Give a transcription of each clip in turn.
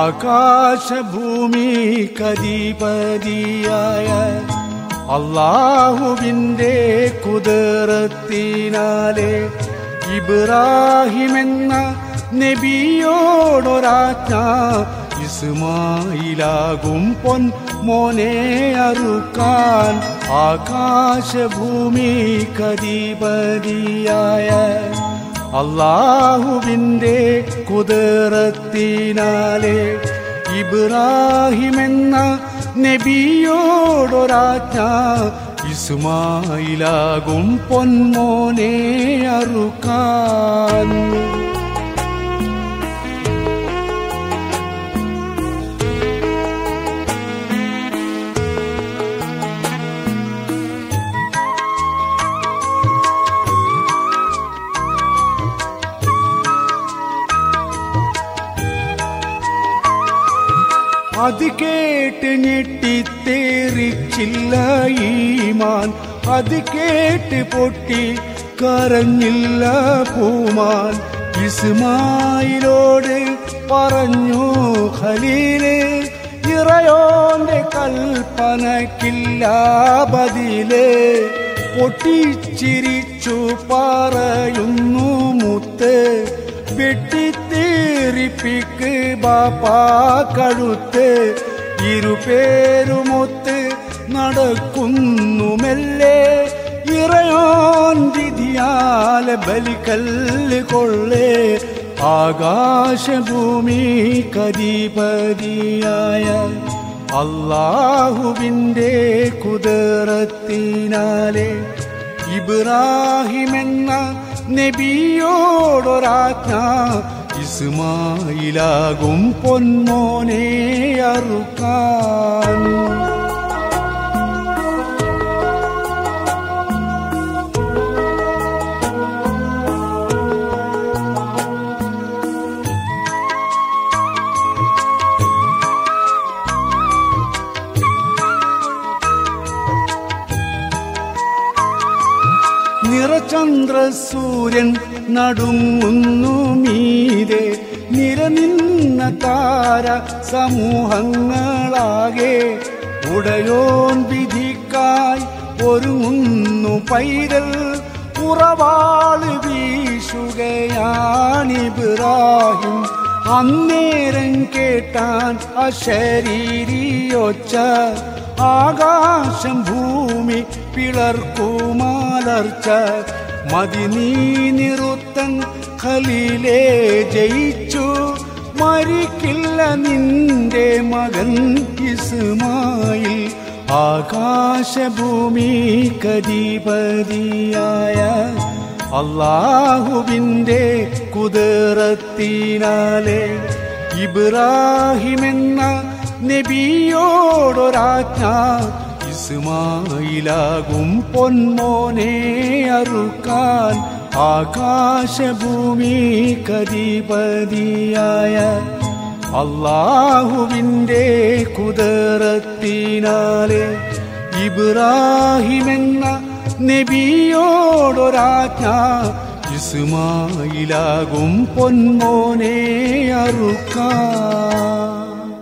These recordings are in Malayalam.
ആകാശഭൂമി കരീപതിയായ അള്ളാഹുവിൻ്റെ കുതിരത്തിനാലെ ഇബ്രാഹിമെന്ന നബിയോടൊരാജ്ഞ ഇസ്മായിലാകും പൊൻ മോനെ അറുക്കാൻ ആകാശഭൂമി കരീപതിയായ അള്ളാഹുവിൻ്റെ കുതിരത്തിനാലെ ഇബ്രാഹിമെന്ന നബിയോടൊരാജ്ഞ ഇസ്മായിലാകും പൊന്മോനെ അറുക്കാൻ അത് കേട്ട് ഞെട്ടിത്തേറിച്ചില്ല ഈമാൻ അത് കേട്ട് പൊട്ടി കരഞ്ഞില്ല പൂമാൻ ഇസ്മായിലോട് പറഞ്ഞു ഖലീല് ഇറയോന്റെ കൽപ്പനക്കില്ല ബദില് പൊട്ടിച്ചിരിച്ചു പറയുന്നു മുത്ത് വെട്ടിത്തേറിപ്പിക്ക് ബാപ്പാ കഴുത്ത് ഇരുപേരുമൊത്ത് നടക്കുന്നു മെല്ലെ ഇറയോൻ വിധിയാൽ ബലിക്കല്ല് കൊള്ളേ ആകാശഭൂമി കരീപതിയായ അള്ളാഹുവിൻ്റെ കുതിരത്തിനാലെ ഇബ്രാഹിമെന്ന നബിയോടൊരാജ്ഞ ഇസ്മായിലാകും പൊന്മോനെ അറുക്കാൻ നിറചന്ദ്രസൂര്യൻ നടുങ്ങുന്നു മീതെ നിരനിന്ന താര സമൂഹങ്ങളാകെ ഉടയോൻ വിധിക്കായി ഒരുങ്ങുന്നു പൈതൽ ഉറവാള് വീശുകയാണിബ്രാഹിം അന്നേരം കേട്ടാൻ അശരീരിയൊച്ച ആകാശം ഭൂമി പിളർക്കുമാലർച്ച മതിനീ നിറുത്തൻ ഖലീലേ ജയിച്ചു മരിക്കില്ല നിന്റെ മകൻ ഇസ്മായിൽ ആകാശഭൂമി കരീപതിയായ അള്ളാഹുവിൻ്റെ കുതിരത്തിനാലെ ഇബ്രാഹിമെന്ന നബിയോടൊരാജ്ഞ ഇസ്മായിലാകും പൊന്മോനെ അറുക്കാൻ ആകാശഭൂമി കരീപതിയായ അള്ളാഹുവിൻ്റെ കുതിരത്തിനാലെ ഇബ്രാഹിമെന്ന നബിയോടൊരാജ്ഞ ഇസ്മായിലാകും പൊന്മോനെ അറുക്കാൻ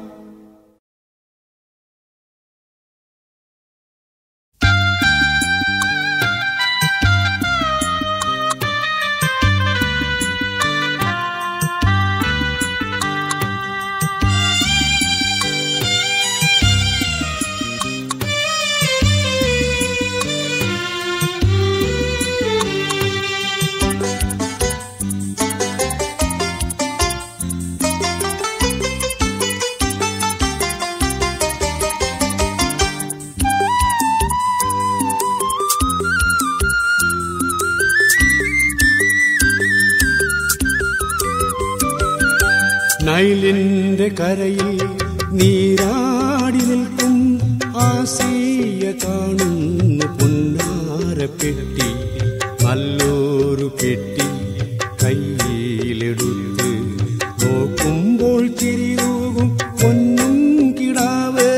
നൈലിന്റെ കരയിൽ നീരാടി നിൽക്കും ആസിയ കാണുന്നു പൊന്നാര പെട്ടി നല്ലൊരു പെട്ടി കയ്യിലെടുത്ത് നോക്കുമ്പോൾ ചിരിതൂകും പൊന്നും കിടാവ്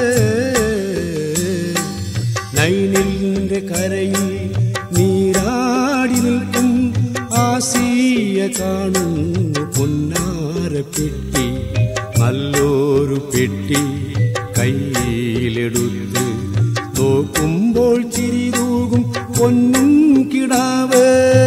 നൈനിലിന്റെ കരയിൽ നീരാടി നിൽക്കും ആസിയ കാണുന്നു പൊന്നാര പെട്ടി നല്ലൊരു പെട്ടി കയ്യിലെടുത്ത് നോക്കുമ്പോൾ ചിരി തൂകും പൊന്നും കിടാവ്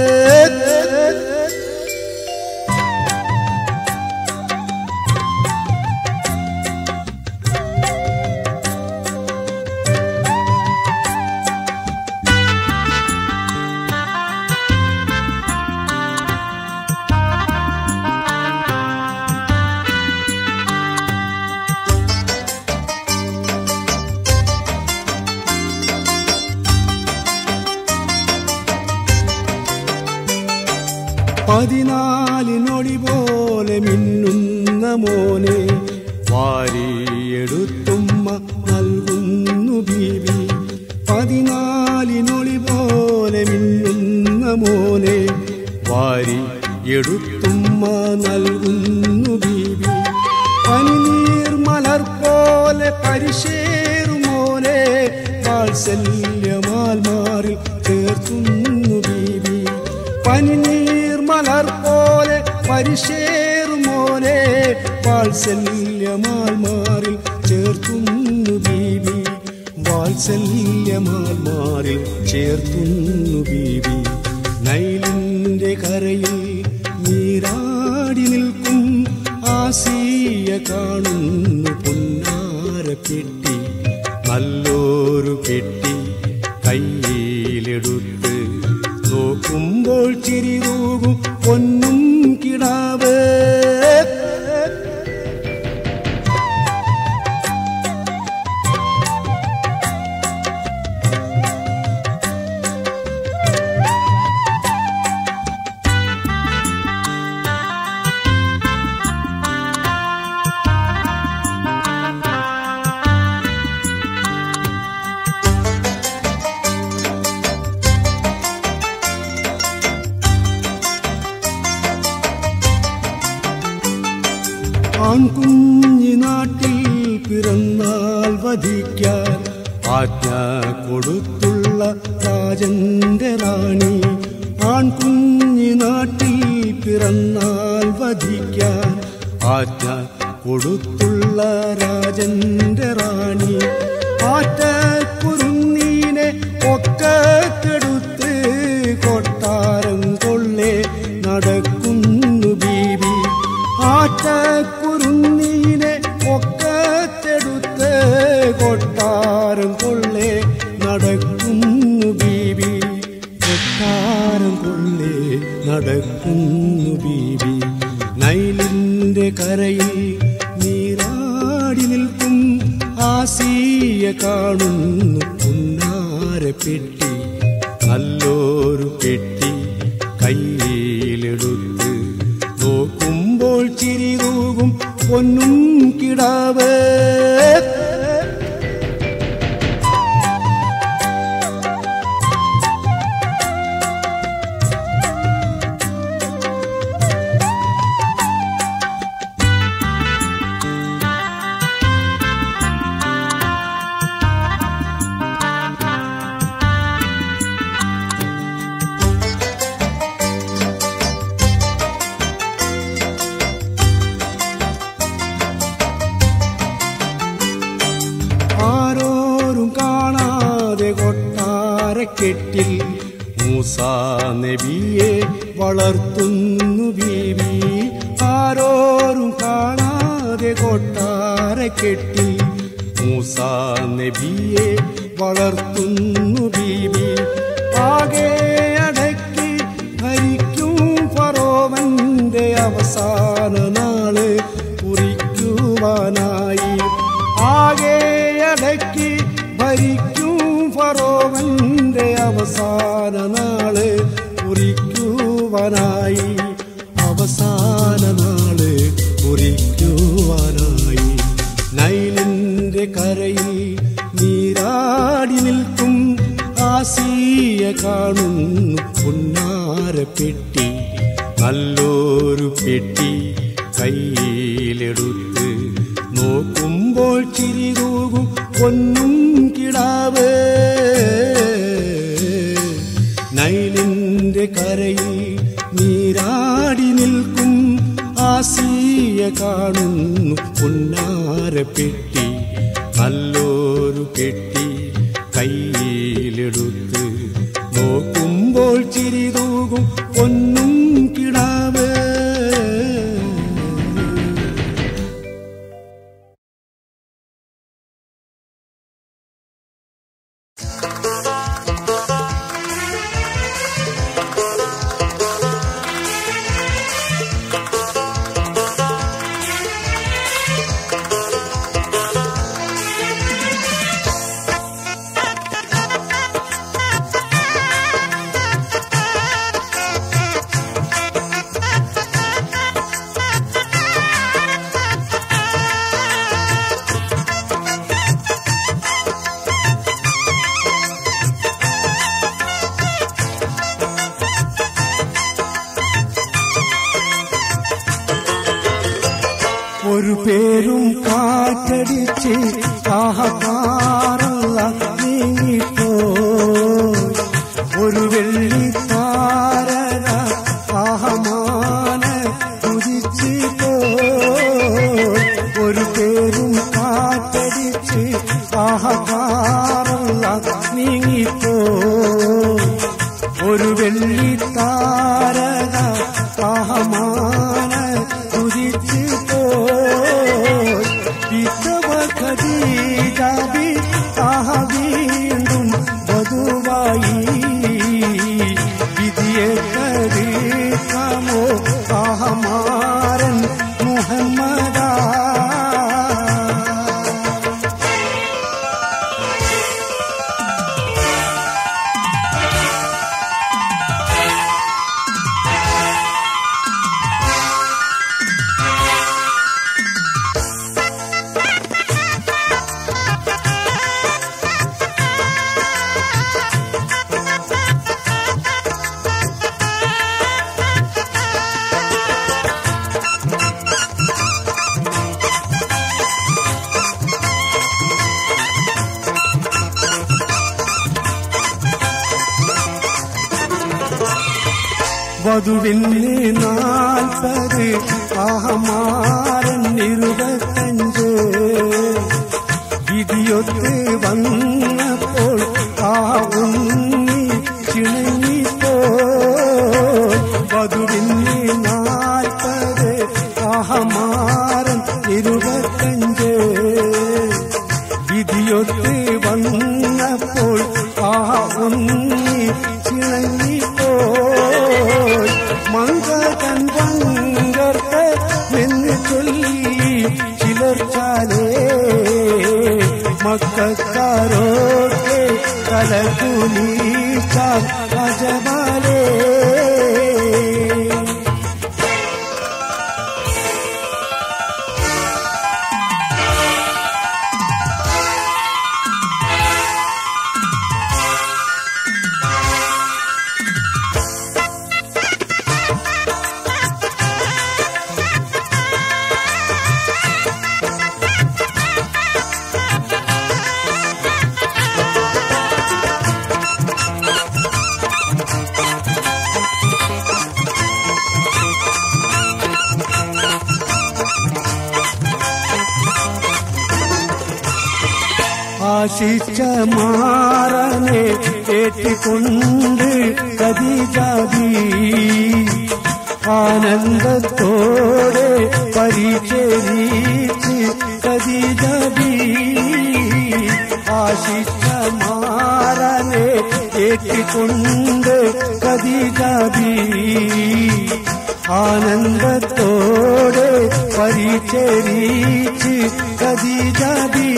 പതിനാലിനൊടി പോലെ മിന്നുന്ന മോനെ വാരിയെടുത്തുമ്മ നൽകുന്നു ബീവി പതിനാലിനൊളി പോലെ മിന്നുന്ന മോനെ വാരി എടുത്തുമ്മ നൽകുന്നു ബീവി പനിനീർ മലർ പോലെ പരിശേറുമോനെ വാത്സല്യമാൽ മാറിൽ ചേർത്തുന്നു ബീവി പനിനീർ മലർ പോലെ പരിശേറുമോനെ വാത്സല്യമാൽ മാറിൽ ചേർത്തുന്നു ബീവി വാത്സല്യമാൽ മാറിൽ ചേർത്തുന്നു ബീവി നൈലിന്റെ കരയിൽ നീരാടി നിൽക്കും ആസിയ കാണുന്നു പുന്നാര പെട്ടി നല്ലൊരു പെട്ടി കയ്യിലെടുത്ത് നോക്കുമ്പോൾ ചിരി തൂകും പൊന്നും കിടാവ് ആൺകുഞ്ഞി നാട്ടിൽ പിറന്നാൽ വധിക്കാൻ ആജ്ഞ കൊടുത്തുള്ള രാജന്റെ റാണി ആൺകുഞ്ഞി നാട്ടിൽ പിറന്നാൽ വധിക്കാൻ ആജ്ഞ കൊടുത്തുള്ള രാജന്റെ റാണി ആറ്റ കുരുന്നീനെ ഒക്കെ കെടുത്ത് കൊട്ടാരം കൊള്ളേ നടക്കുന്നു ബീബി ആറ്റക്കുറുന്നീനെ ഒക്കത്തെടുത്ത് കൊട്ടാരം കൊള്ളേ നടക്കുന്നു ബീബി കൊട്ടാരം കൊള്ളേ നടക്കുന്നു ബീബി നൈലിന്റെ കരയിൽ നീരാടി നിൽക്കും ആസിയ കാണുന്നു പുന്നാര പെട്ടി നല്ലൊരു പെട്ടി കയ്യിലെടുത്ത് നോക്കുമ്പോൾ ചിരി തൂകും പൊന്നും കിടാവ് ആരോരും കാണാതെ കൊട്ടാരക്കെട്ടിൽ മൂസാ നബിയെ വളർത്തുന്നു ബീവി ആരോരും കാണാതെ കൊട്ടാരക്കെട്ടിൽ മൂസാ നബിയെ വളർത്തുന്നു ബീവി ആകെ അടക്കി ഭരിക്കും ഫറോവന്റെ അവസാന നാള് കുറിക്കുവാനായി ആകെ അടക്കി ഭരിക്കും ഫറോവന്റെ അവസാന നാള് കുറിക്കുവാനായി അവസാന നാള് കുറിക്കുവാനായി നൈലിന്റെ കരയിൽ നീരാടി നിൽക്കും ആസിയ കാണുന്നു പുന്നാര പെട്ടി നല്ലൊരു പെട്ടി കയ്യിലെടുത്ത് നോക്കുമ്പോൾ ചിരി തൂകും പൊന്നും കിടാവ് നൈലിന്റെ കരയിൽ നീരാടി നിൽക്കും ആസിയെ കാണുന്നു പുന്നാരപ്പെട്ടി നല്ലൊരു പെട്ടി കയ്യിലെടുത്ത് നോക്കുമ്പോൾ ചിരി തൂകും പൊന്നും കിടാവ് ഒരു പേരും കാറ്റടിച്ച് ആഹകാറുള്ള നീങ്ങിപ്പോ ഒരു വെള്ളി താരക ആഹമാന കുതിച്ച് പോ ഒരു പേരും കാറ്റടിച്ച് ആഹകാറുള്ള നീങ്ങിപ്പോ ഒരു വെള്ളി താരക ആഹമാന കുതിച്ച് പോ വിധവ ഖദീജാബി ആഹ വീണ്ടും വധുവായി വിധിയെ കരീക്കാമോ ആഹമാരൻ മുഹമ്മദാ വധുവിന് നാൽപ്പത് ആഹമാരൻ ഇരുപത്തഞ്ച് വിധിയൊത്ത് വന്നപ്പോൾ ആ ഉണ്ണി ചിണങ്ങിപ്പോ വധുവിന് നാൽപ്പത് ആഹമാരൻ ഇരുപത്തഞ്ച് വിധിയൊത്ത് വന്നപ്പോൾ ആ ഉണ്ണി ചിണങ്ങിപ്പോ മങ്കൻ പങ്കർത്ത് നിന്ന് ചൊല്ലി ചിലർച്ചാലേ മക്കാരോക്കെ തലകുലീച്ചാൽ അജമാലേ ആശിച്ച മാറനെ ഏറ്റുകൊണ്ട് കതിജാതി ആനന്ദത്തോടെ പരിചരിച്ച് കതിജാതി ആശിച്ച മാറനെ ഏറ്റുകൊണ്ട് കതിജാതി ആനന്ദത്തോടെ പരിചരിച്ച് കതിജാതി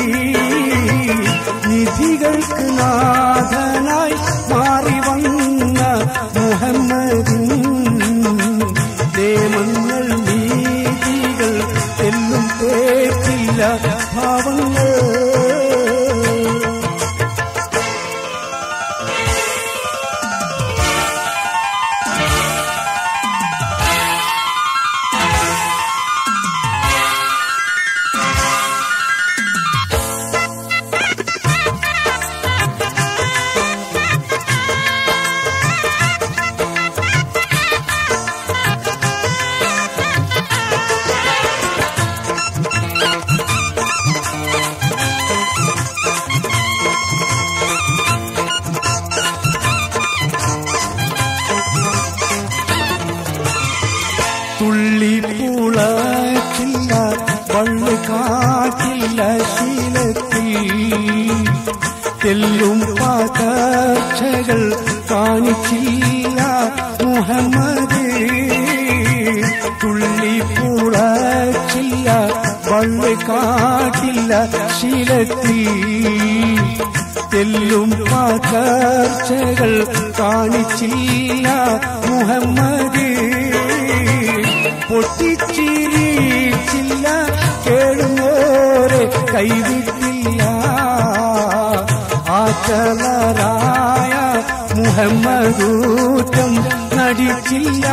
നിധികൾക്ക് നാഥനായി മാറി വന്ന മുഹമ്മദിൻ നിയമങ്ങൾ നീതികൾ എല്ലും തേക്കില്ല ഭാവങ്ങൾ തെല്ലും പകർച്ചകൾ കാണിച്ചില്ല മുഹമ്മദ് തുള്ളി പുളച്ചില്ല വള്ളി കാട്ടില്ല ശീലത്തിൽ തെല്ലും പകർച്ചകൾ കാണിച്ചില്ല മുഹമ്മദ് പൊട്ടിച്ചിരിച്ചില്ല കേഴുന്നോരെ കൈവിട്ടില്ല ആചലരായ മുഹമ്മദൂറ്റം നടിച്ചില്ല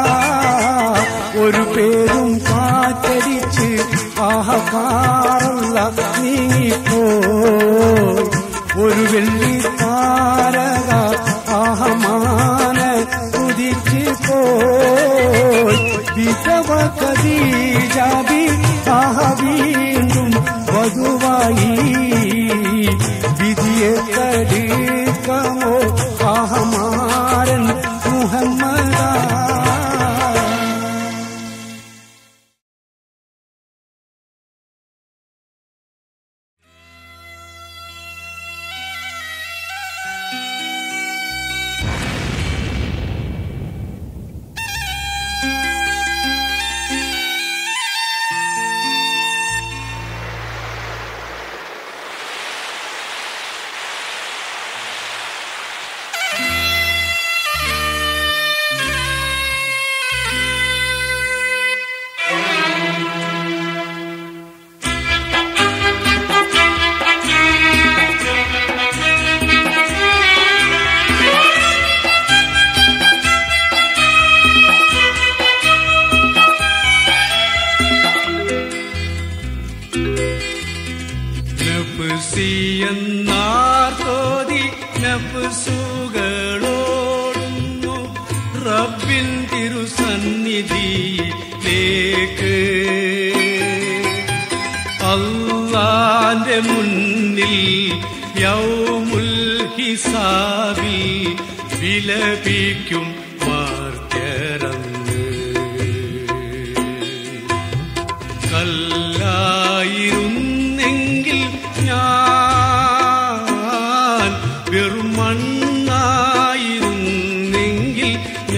ഒരു പേരും കാറ്റടിച്ച് ആഹകാറുള്ള നീങ്ങിപ്പോ ഒരു വെള്ളി താരക ആഹമാന കുതിച്ച് പോയി വിധവ കദീജാബി ആഹ വീണ്ടും വധുവായി വിധിയെ തടുക്കമോ ആഹമാരൻ മുഹമ്മദ നഫ്സിയെന്നാർ തോതി നഫ്സുകളോടുന്നു റബ്ബിൻ തിരുസന്നിധിയിലേക്ക് അള്ളാന്റെ മുന്നിൽ യൗമുൽ ഹിസാബിൽ വിലപിക്കും മാർത്യരന്ന് കല്ലായിരുന്നെങ്കിൽ ഞാൻ വെറും മണ്ണായിരുന്നെങ്കിൽ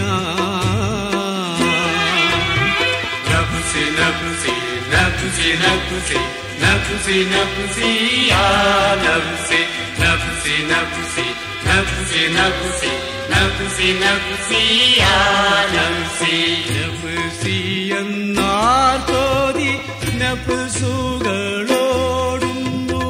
ഞാൻ നഫ്സി നഫ്സി നഫ്സി നഫ്സി നഫ്സി നഫ്സി യാ നഫ്സി നഫ്സി നഫ്സി നഫ്സി നഫ്സി നഫ്സി നഫ്സി യാ നഫ്സി നഫ്സി എന്നാർ തോതി നഫ്സുകളോടുന്നു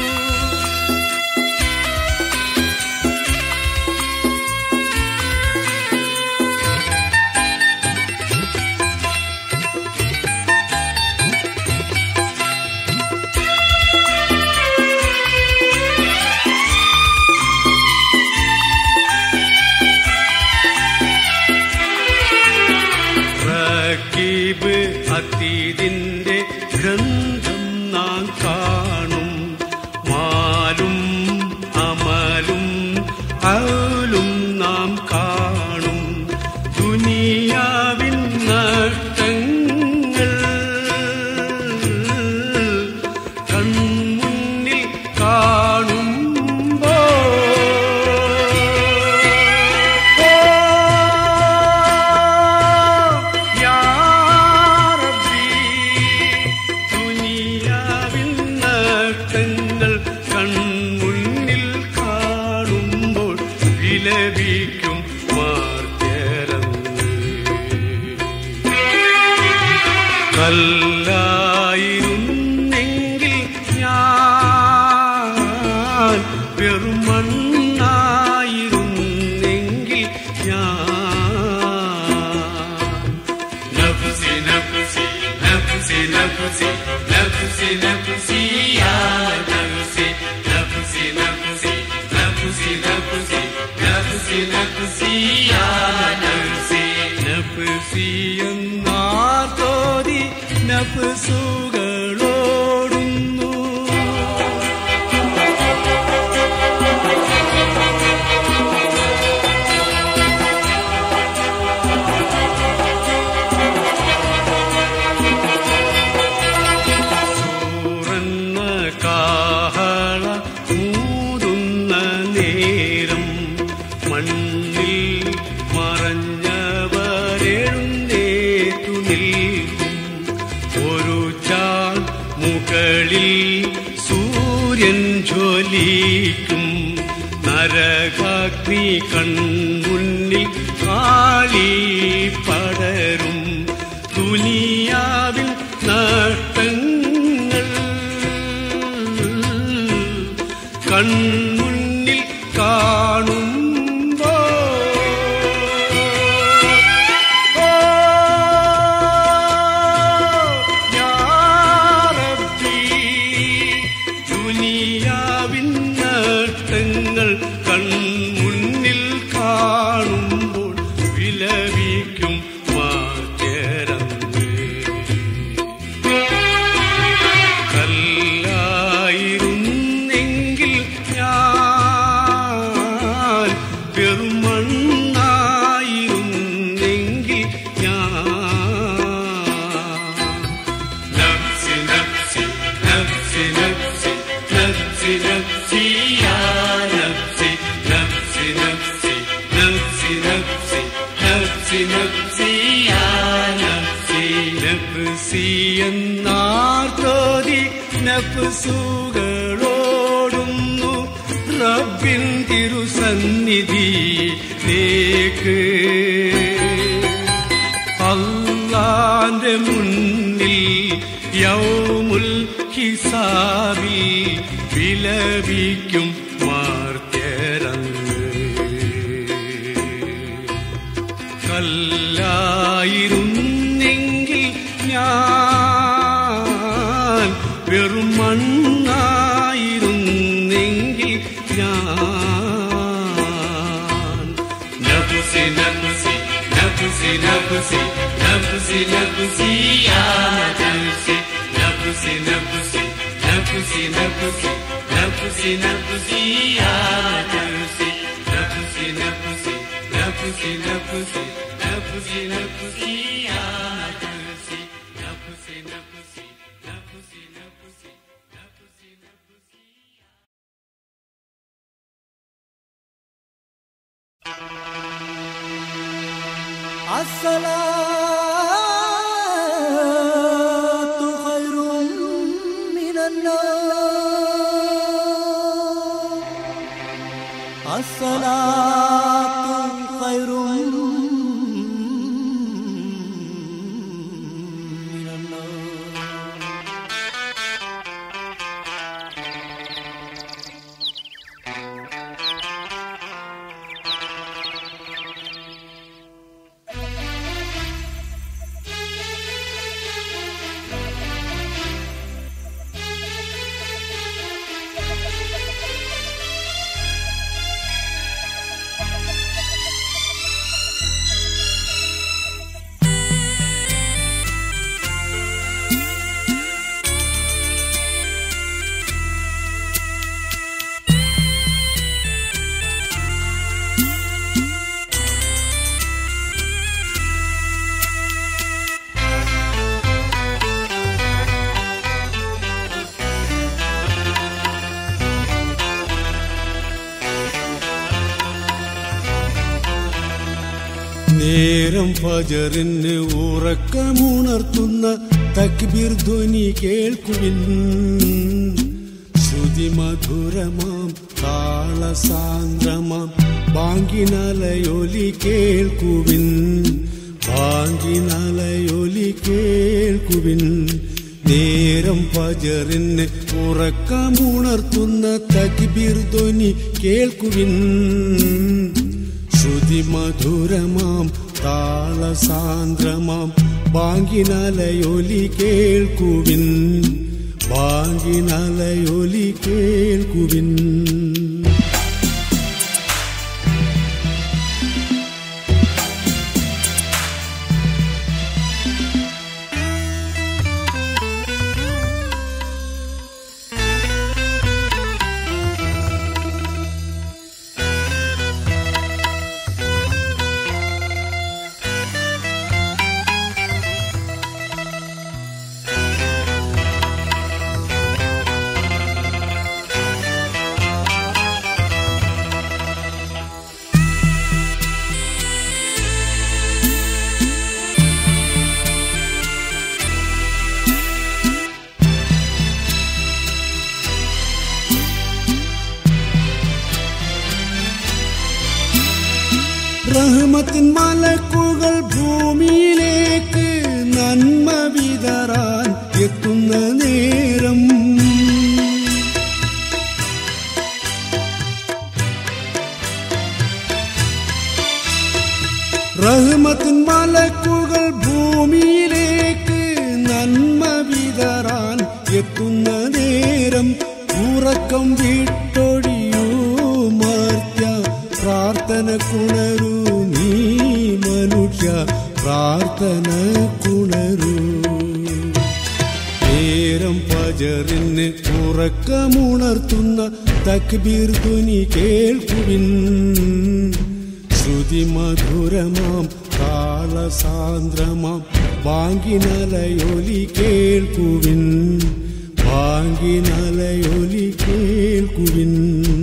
റക്കീബ് അതീതിന്റെ ഗ്രന്ഥം നാം കാണും മാലും അമലും അലും നാം കാണും ദുനിയാവിൻ നഷ്ടങ്ങൾ കൺമുന്നിൽ കാണുമ്പോ യാ റബ്ബി ദുനിയാവിൻ നഷ്ടങ്ങൾ കൺമുന്നിൽ കാണുമ്പോൾ വിലപിക്കും മാർത്തരന്ന് കല്ലായിരുന്നെങ്കിൽ ഞാൻ വെറും മണ്ണായിരുന്നെങ്കിൽ ഞാൻ നഫ്സി നഫ്സി നഫ്സി നഫ്സി നഫ്സി നഫ്സി യാ നഫ്സി നഫ്സി നഫ്സി നഫ്സി നഫ്സി നഫ്സി നഫ്സി യാ നഫ്സി നഫ്സി എന്നാർ തോതി നഫ്സുകളോടുന്നു സൂറന്ന കാഹള മൂതുന്ന അഗ്നി കൺമുന്നിൽ കാളി പടരും ദുനിയാവിൽ നഷ്ടങ്ങൾ കൺമുന്നിൽ കാണുമ്പോ ഓ, യാ റബ്ബി, ദുനിയാവിൻ നഷ്ടങ്ങൾ കൺമുന്നിൽ കാണുമ്പോൾ വിലപിക്കും മാറ്റരങ്ങ് കല്ലായിരുന്നെങ്കിൽ ഞാൻ പെരുമണ്ണായിരുന്നെങ്കിൽ ഞാൻ നഫ്സി നഫ്സി നഫ്സി നഫ്സി നഫ്സി നഫ്സി യാ നഫ്സി നഫ്സി നഫ്സി നഫ്സി നഫ്സി നഫ്സി നഫ്സി യാ നഫ്സി നഫ്സി എന്നാർത്തോതി നഫ്സുകളോടുന്നു റബ്ബിൻ തിരുസന്നിധിയിലേക്ക് അള്ളാന്റെ മുന്നിൽ യൗമുൽ ഹിസാബിൽ വിലപിക്കും മാർത്യരങ്ങ് കല്ലായിരുന്നെങ്കിൽ ഞാൻ വെറും മണ്ണായിരുന്നെങ്കിൽ ഞാൻ നഫ്സി നഫ്സി നഫ്സി നഫ്സി നഫ്സി നഫ്സി യാ നഫ്സി നഫ്സി നഫ്സി നഫ്സി നഫ്സി നഫ്സി നഫ്സി യാ നഫ്സി നഫ്സി നഫ്സി നഫ്സി നഫ്സി നഫ്സി നഫ്സി യാ നഫ്സി നഫ്സി നഫ്സി നഫ്സി നഫ്സി നഫ്സി നഫ്സി الصلاة خير من النوم الصلاة خير من النوم നേരം ഫജറിന് ഉറക്കമുണർത്തുന്ന തക്ബീർ ധ്വനി കേൾക്കുവിൻ ശ്രുതി മധുരമാം താളസാന്ദ്രമാം ബാങ്കിനലയൊലി കേൾക്കുവിൻ ബാങ്കിനലയൊലി കേൾക്കുവിൻ നേരം ഫജറിന് ഉറക്കമുണർത്തുന്ന തക്ബീർ ധ്വനി കേൾക്കുവിൻ ശ്രുതി മധുരമാം താളസാന്ദ്രമാം ബാങ്കിനലയൊലി കേൾക്കുവിൻ ബാങ്കിനലയൊലി കേൾക്കുവിൻ മലക്കുകൾ ഭൂമിയിലേക്ക് നന്മ വിതറാൻ എത്തുന്ന നേരം റഹ്മത്തിൻ മലക്കുകൾ ഭൂമിയിലേക്ക് നന്മ വിതറാൻ എത്തുന്ന നേരം ഉറക്കം വിട്ടൊഴിയൂ മർത്യ പ്രാർത്ഥന കുണരൂ നീ മനുഷ്യ പ്രാർത്ഥന കുണരൂ നേരം പജറിന് ഉറക്കമുണർത്തുന്ന തക്ബീർ ധ്വനി കേൾക്കുവിൻ ശ്രുതി മധുരമാം താളസാന്ദ്രമാം ബാങ്കിനലയൊലി കേൾക്കുവിൻ ബാങ്കിനലയൊലി കേൾക്കുവിൻ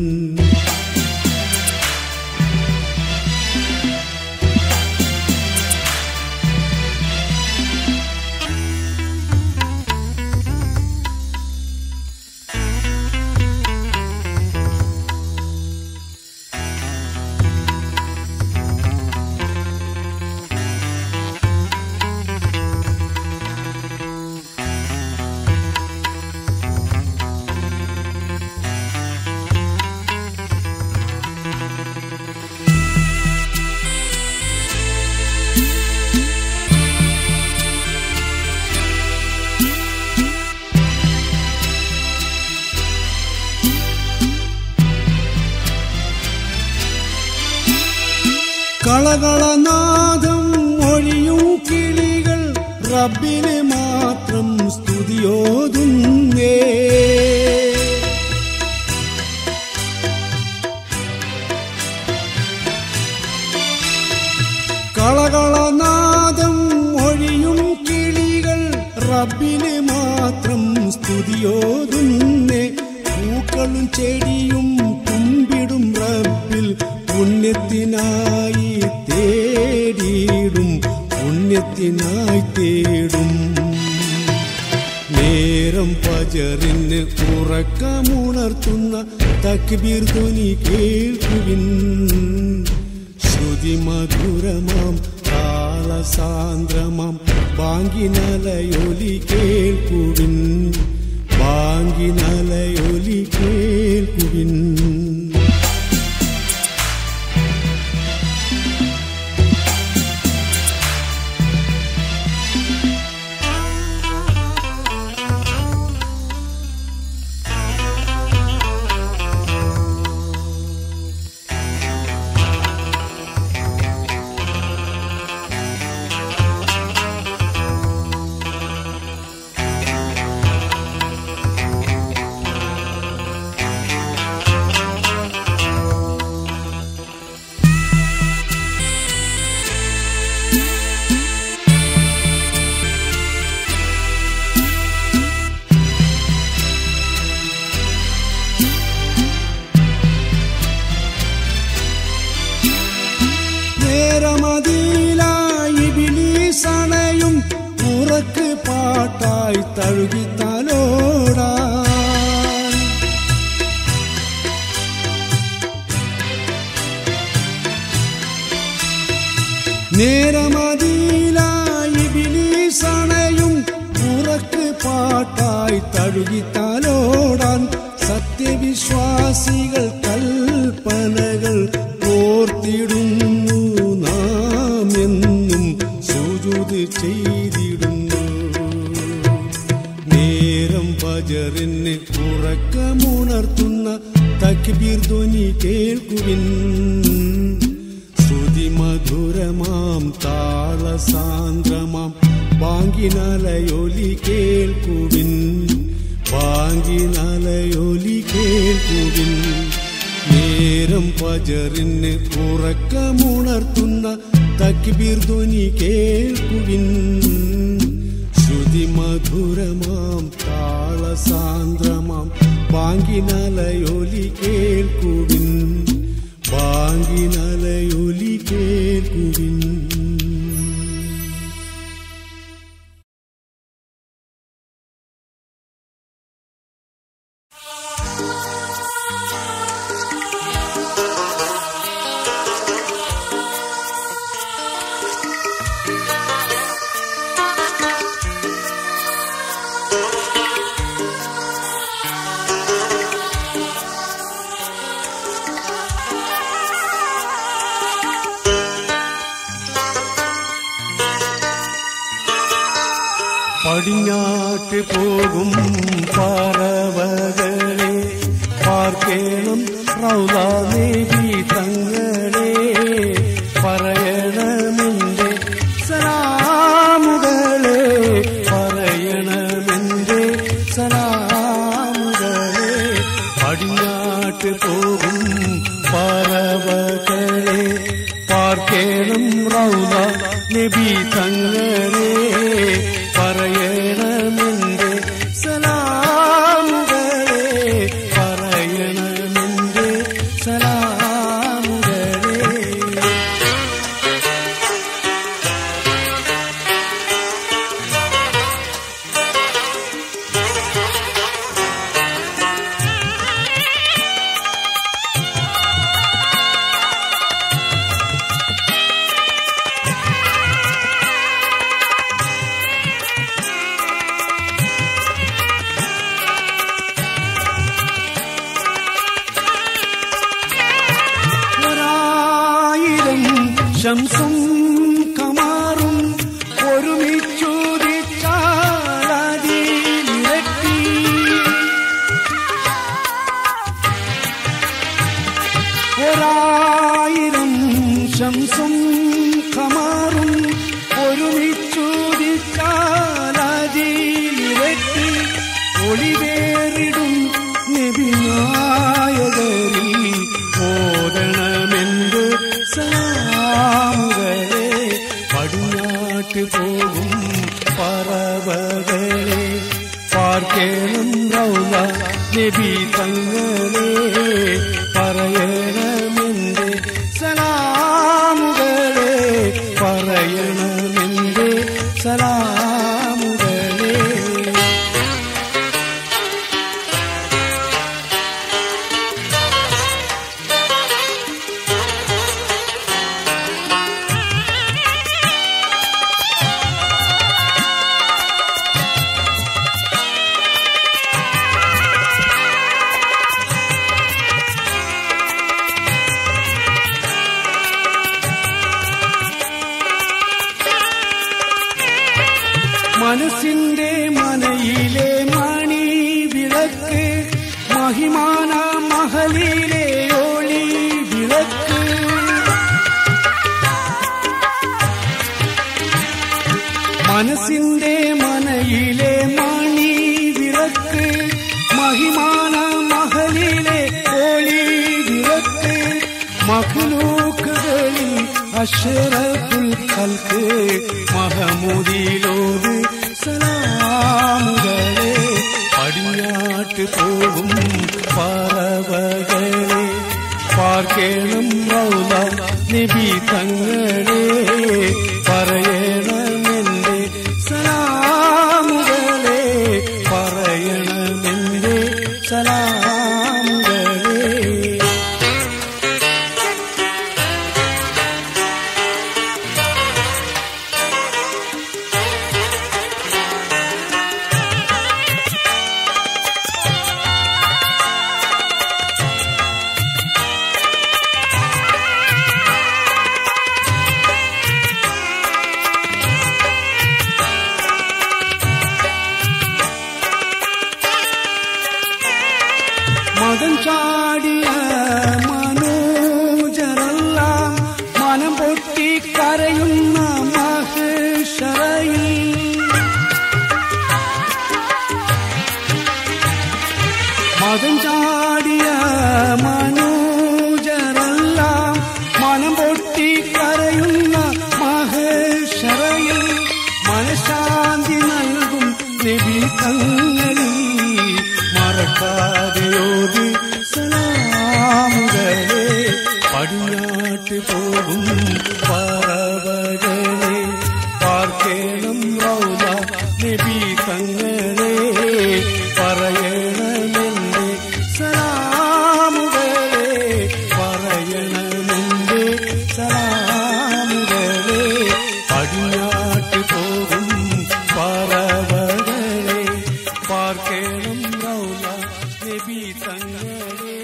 കളകളനാദം ഒഴിയും കിളികൾ റബ്ബിനെ മാത്രം സ്തുതിയോതുന്നേ കളകളനാദം ഒഴിയും കിളികൾ റബ്ബിനെ മാത്രം സ്തുതിയോതുന്നേ പൂക്കളും ചെടിയും കുമ്പിടും റബ്ബിൽ പുണ്യത്തിനായി തേടിയിടും പുണ്യത്തിനായി തേടും നേരം പജറിന് ഉറക്കമുണർത്തുന്ന തക്ബീർ ധ്വനി കേൾക്കുവിൻ ശ്രുതി മധുരമാം താളസാന്ദ്രമാം ബാങ്കിനലയൊലി കേൾക്കുവിൻ ബാങ്കിനലയൊലി കേൾക്കുവിൻ നേരമതിയിലായി ബിലീസണയും ഉറക്ക് പാട്ടായി തഴുകിത്തലോടാ നേരമതിയിലായി ബിലീസണയും ഉറക്ക് പാട്ടായി തഴുകിത്തലോടാൻ സത്യവിശ്വാസികൾ കൽപ്പനകൾ ഓർത്തിടുന്നു നാം എന്നും സുജുത് ചെയ്തിടുന്നു നേരം ബജറിന് ഉറക്കമുണർത്തുന്ന തക്ബീർ ധ്വനി കേൾക്കുവിൻ ശ്രുതി മധുരമാം താളസാന്ദ്രമാം ബാങ്കിനലയൊലി കേൾക്കുവിൻ ബാങ്കിനലയൊലി കേൾക്കുവിൻ നേരം പജറിന് ഉറക്കമുണർത്തുന്ന തക്ബീർ ധ്വനി കേൾക്കുവിൻ ശ്രുതി മധുരമാം താളസാന്ദ്രമാം ബാങ്കിനലയൊലി കേൾക്കുവിൻ ബാങ്കിനലയൊലി കേൾക്കുവിൻ പടിഞ്ഞാട്ട് പോകും പറവകളെ പാർക്കേണം റൗലാദേവി തങ്ങളെ പറയണമെന്റെ സലാമുകളെ പറയണമെന്റെ സലാമുകളെ പടിഞ്ഞാട്ട് പോകും പറവകളെ പാർക്കേണം റൗല നബി തങ്ങളെ പറയണമെന്റെ സലാമുകളെ പറയണമെന്റെ സലാമുകളെ ഒരായിരം ശംസും കമാറും ഒരുമിച്ചുദിച്ചാലതിരട്ടി ഒരായിരം ശംസും കമാറും ഒരുമിച്ചുദിച്ചാലതിരട്ടി ഒളിവേറിടും നബിനായകരിൽ ഓതണമെന്ത് സലാമുകളെ പടിഞ്ഞാട്ട് പോകും പറവകളെ പാർക്കേണം റൗല നബി തങ്ങളെ പറയണമെന്റെ സലാമുകളെ പറയണമെന്റെ സലാമുകളെ മനസ്സിന്റെ മനയിലെ മണി വിളക്ക് മഹിമാന മഹലിലെ ഒളി വിളക്ക് മനസ്സിന്റെ മനയിലെ മണി വിളക്ക് മഹിമാന മഹലിലെ ഒളി വിളക്ക് മഖ്ലൂക്കുകളിൽ അഷറഫുൽ ഖൽക്ക് മഹമൂദിലോട് സലാമുകളെ പടിഞ്ഞാട്ട് പോകും പറവകളെ പാർക്കേണം മൗല നബി തങ്ങളെ പറയണമെന്റെ സലാമുകളെ പറയണമെന്റെ സലാമുകളെ മതം ചാടിയ മനോജരെല്ലാം മനം പൊട്ടി കരയുന്ന മഹേശ്വരയിൽ മതം ചാടിയ മനോജരെല്ലാം മനം പൊട്ടി കരയുന്ന മഹേശ്വരയിൽ മനഃശാന്തി നൽകും നബി തങ്ങളിൽ മറക്കാതെയോത് സലാമുകളെ പടിഞ്ഞാട്ട് പോകും പറവകളെ പാർക്കേണം റൗല നബി തങ്ങളെ പറയണമെന്റെ സലാമുകളെ പറയണമെന്റെ സലാമുകളെ പടിഞ്ഞാട്ട് പോകും പറവകളെ പാർക്കേണം റൗല നബി തങ്ങളെ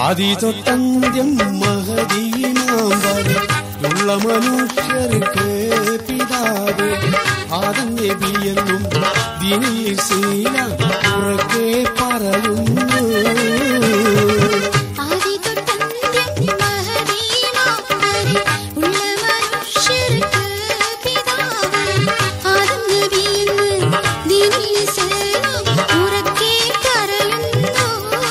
ആദി തൊട്ടന്ത്യം മഹദീനാം വരെ ഉള്ള മനുഷ്യർക്ക് പിതാവ് ആദം നബിയെന്നും ദിനിൽ ശീല ഉറക്കെ പറയുന്നു ആദി തൊട്ടന്ത്യം മഹദീനാം വരെ ഉള്ള മനുഷ്യർക്ക് പിതാവ് ആദം നബിയെന്ന് ദീനിൽ സലാം ഉറക്കെ പറയുന്നു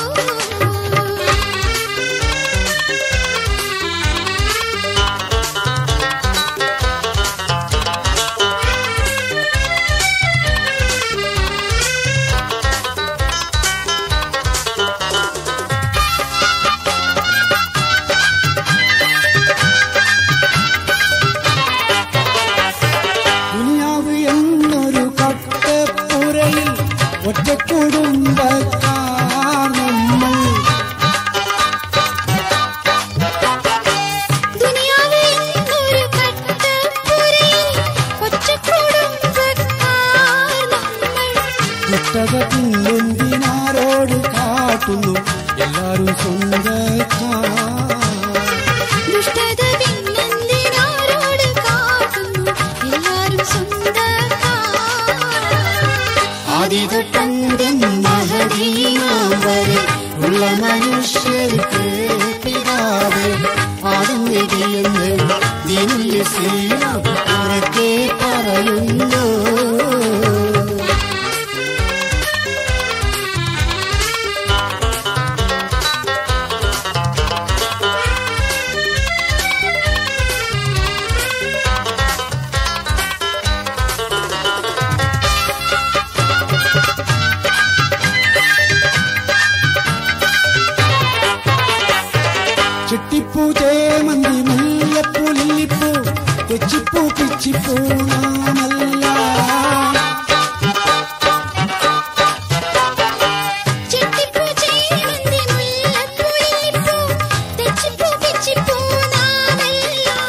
ദുനിയാവ് എന്നൊരു കട്ടപ്പുരയിൽ ഒറ്റ കുടുംബക്കാർ നമ്മൾ ദുനിയാവിൽ എന്നൊരു കട്ടപ്പുരയിൽ ഒറ്റക്കുടുംബക്കാർ നമ്മൾ ദുഷ്ടത പിന്നെന്തിനാരോട് കാട്ടുന്നു എല്ലാരും സ്വന്തക്കാർ ദുഷ്ടത പിന്നെന്തിനാരോട് കാട്ടുന്നു എല്ലാരും സ്വന്തക്കാർ ആദി തൊട്ടന്ത്യം മഹദീനാം വരെ ഉള്ള മനുഷ്യർക്ക് പിതാവ് ആദം നബിയെന്ന് ദിനിൽ ശീല ഉറക്കെ പറയുന്നു ചിട്ടിപ്പൂ ചേമന്തി മുല്ലപ്പൂ ലില്ലിപ്പൂ തെച്ചിപ്പൂ പിച്ചിപ്പൂ നാമല്ല ചെട്ടിപ്പൂ ചേമന്തി മുല്ലപ്പൂ ലില്ലിപ്പൂ തെച്ചിപ്പൂ പിച്ചിപ്പൂ നാമെല്ലാം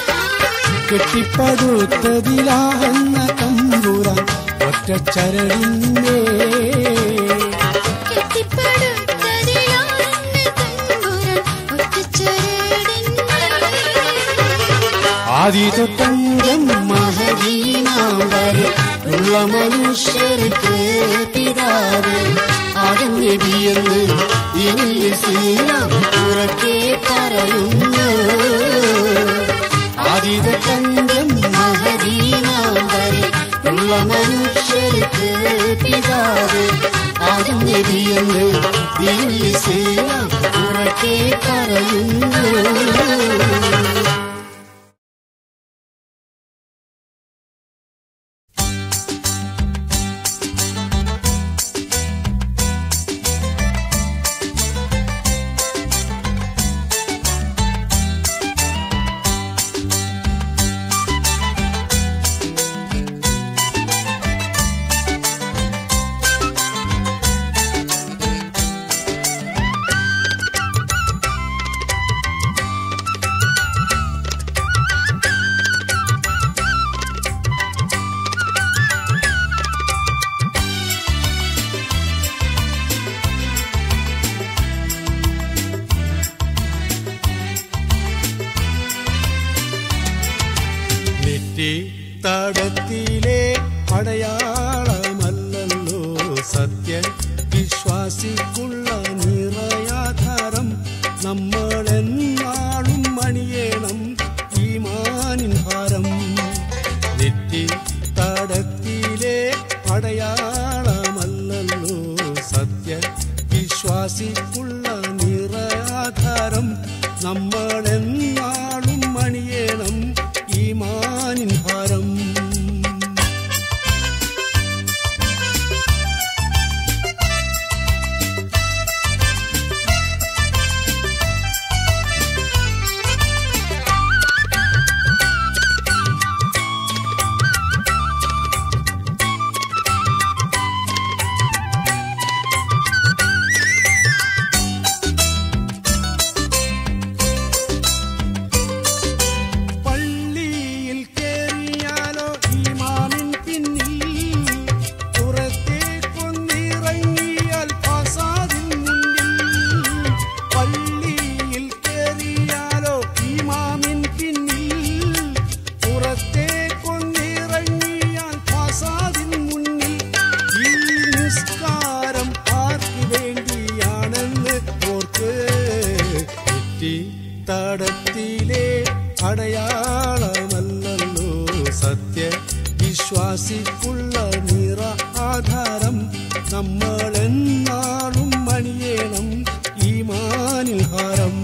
കെട്ടിപ്പടുത്തതിലാകുന്ന തമ്പുരാൻ ഒറ്റച്ചരടിന്റെ കെട്ടിപ്പടുത്തതിലാണ് തമ്പുരാൻ ഒറ്റച്ചരടിന്റെ ആദി തൊട്ടന്ത്യം മഹദീനാം വരെ ഉള്ള മനുഷ്യർക്ക് പിതാവ് ആദം നബിയെന്ന് ദിനിൽ ശീല ഉറക്കെ പറയുന്നു ആദി തൊട്ടന്ത്യം മഹദീനാം വരെ ഉള്ള മനുഷ്യർക്ക് പിതാവ് ആദം നബിയെന്ന് ദിനിൽ ശീല ഉറക്കെ പറയുന്നു നെറ്റി തടത്തിലെ അടയാളമല്ലല്ലോ സത്യ വിശ്വാസിക്കുള്ള നിറയാധാരം നമ്മളെന്നാളും മണിയേണം ഈമാനിൻ ഭാരം നെറ്റി തടത്തിലെ അടയാളമല്ലല്ലോ സത്യ വിശ്വാസിക്കുള്ള നിറയാധാരം നമ്മളെന്നാളും മണിയേണം ഈമാനിൻ ഭാരം വിശ്വാസിക്കുള്ള നിറ ആധാരം നമ്മൾ എന്നാളും മണിയേണം ഈമാനിൽ ഹാരം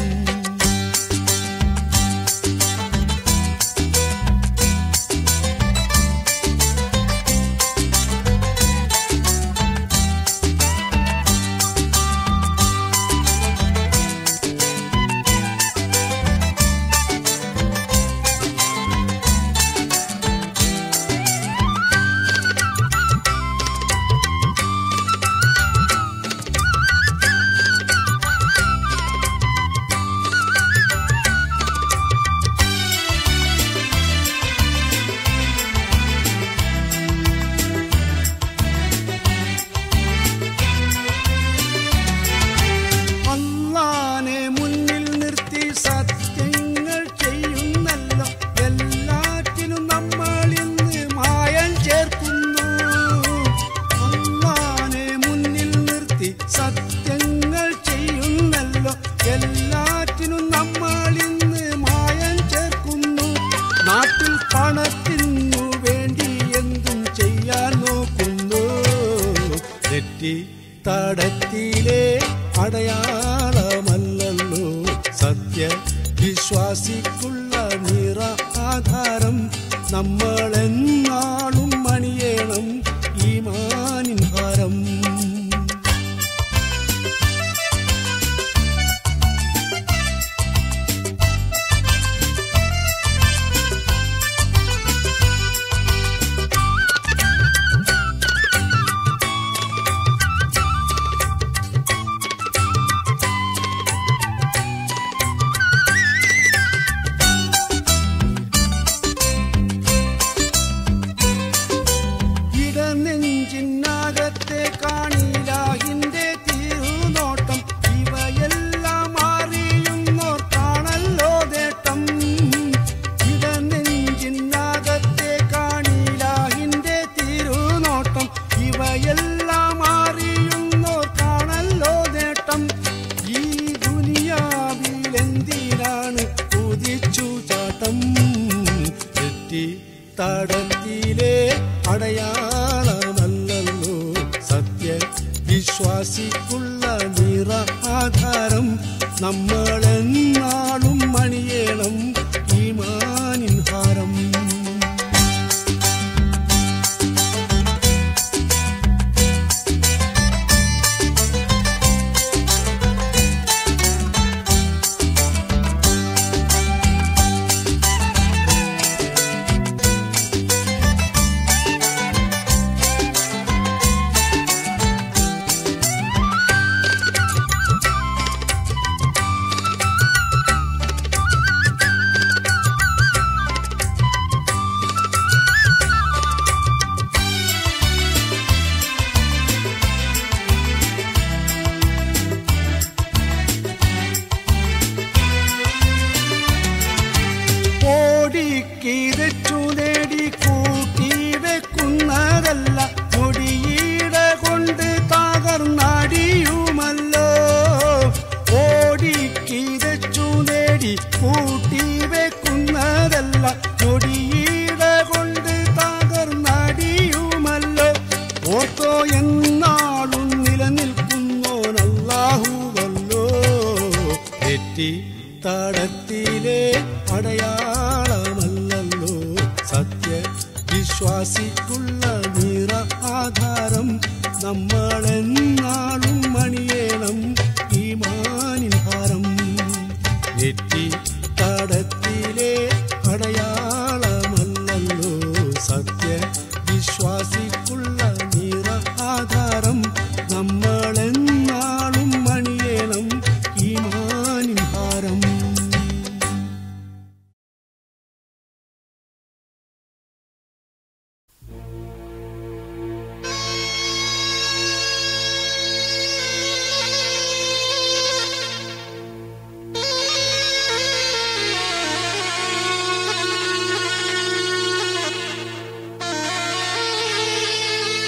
അള്ളാനെ മുന്നിൽ നിർത്തി സത്യങ്ങൾ ചെയ്യുന്നല്ലോ എല്ലാറ്റിനും നമ്മൾ ഇന്ന് മായം ചേർക്കുന്നു അള്ളാനെ മുന്നിൽ നിർത്തി സത്യങ്ങൾ ചെയ്യുന്നല്ലോ എല്ലാറ്റിനും നമ്മൾ ഇന്ന് മായം ചേർക്കുന്നു നാട്ടിൽ പണത്തിനു വേണ്ടി എന്തും ചെയ്യാൻ നോക്കുന്നു തെറ്റി തടത്തിലെ അടയാളമല്ലല്ലോ സത്യ വിശ്വാസിക്കുള്ള നിറ ആധാരം നമ്മൾ എന്നാളും മണിയേണം ഈമാനിൻ ഹാരം ഇടനെഞ്ചിനകത്തെ കാണിലാഹിന്റെ തിരുനോട്ടം ഇവയെല്ലാം അറിയുന്നോർ കാണല്ലോ നേട്ടം ഇടനെഞ്ചിനകത്തെ കാണിലാഹിന്റെ തിരുനോട്ടം ഇവയെല്ലാം അറിയുന്നോർ കാണല്ലോ നേട്ടം ഈ ദുനിയാവിൽ എന്തിനാണ് കുതിച്ചു ചാട്ടം തെറ്റി തടത്തിലെ അടയാളമല്ലല്ലോ സത്യ വിശ്വാസിക്കുള്ള നിറ ആധാരം നമ്മൾ എന്നാളും മണിയേണം ഈമാനിൻ ഹാരം ഓടിക്കിരച്ചു നേടി കൂട്ടി വെക്കുന്നതല്ല മുടിയിട കൊണ്ട് തകർന്നടിയുമല്ലോ ഓടിക്കിരച്ചു നേടി കൂട്ടി വെക്കുന്നതല്ല മുടിയിട കൊണ്ട് തകർന്നടിയുമല്ലോ ഓർത്തോ എന്നാളും നിലനിൽക്കുന്നോനല്ലാഹുവല്ലോ തെറ്റി തടത്തിലെ അടയാളമല്ലല്ലോ സത്യ വിശ്വാസിക്കുള്ള നിറ ആധാരം നമ്മൾ എന്നാളും മണിയേണം ഈമാനിൻ ഹാരം നെറ്റി തടത്തിലെ അടയാളമല്ലല്ലോ സത്യ വിശ്വാസിക്കുള്ള നിറ ആധാരം നമ്മൾ എന്നാളും മണിയേണം ഈമാനിൻ ഹാരം Thank you.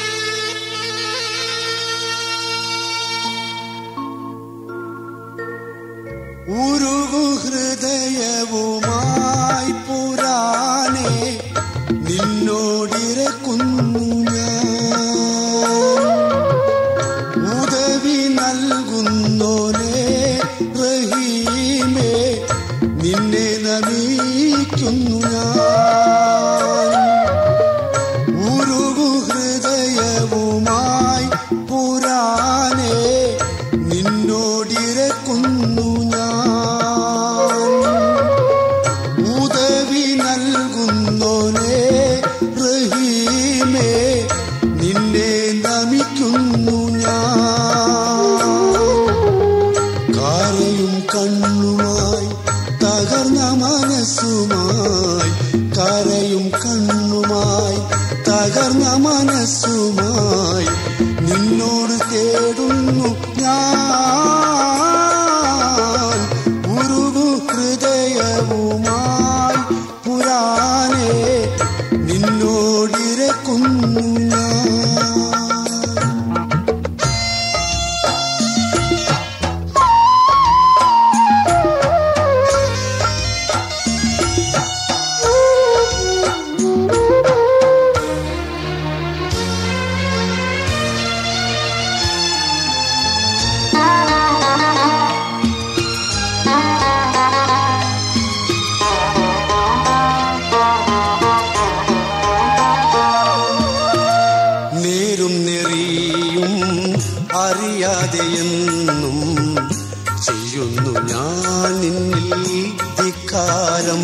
അറിയാതെയെന്നും ചെയ്യുന്നു ഞാൻ നിന്നിൽ ധിക്കാരം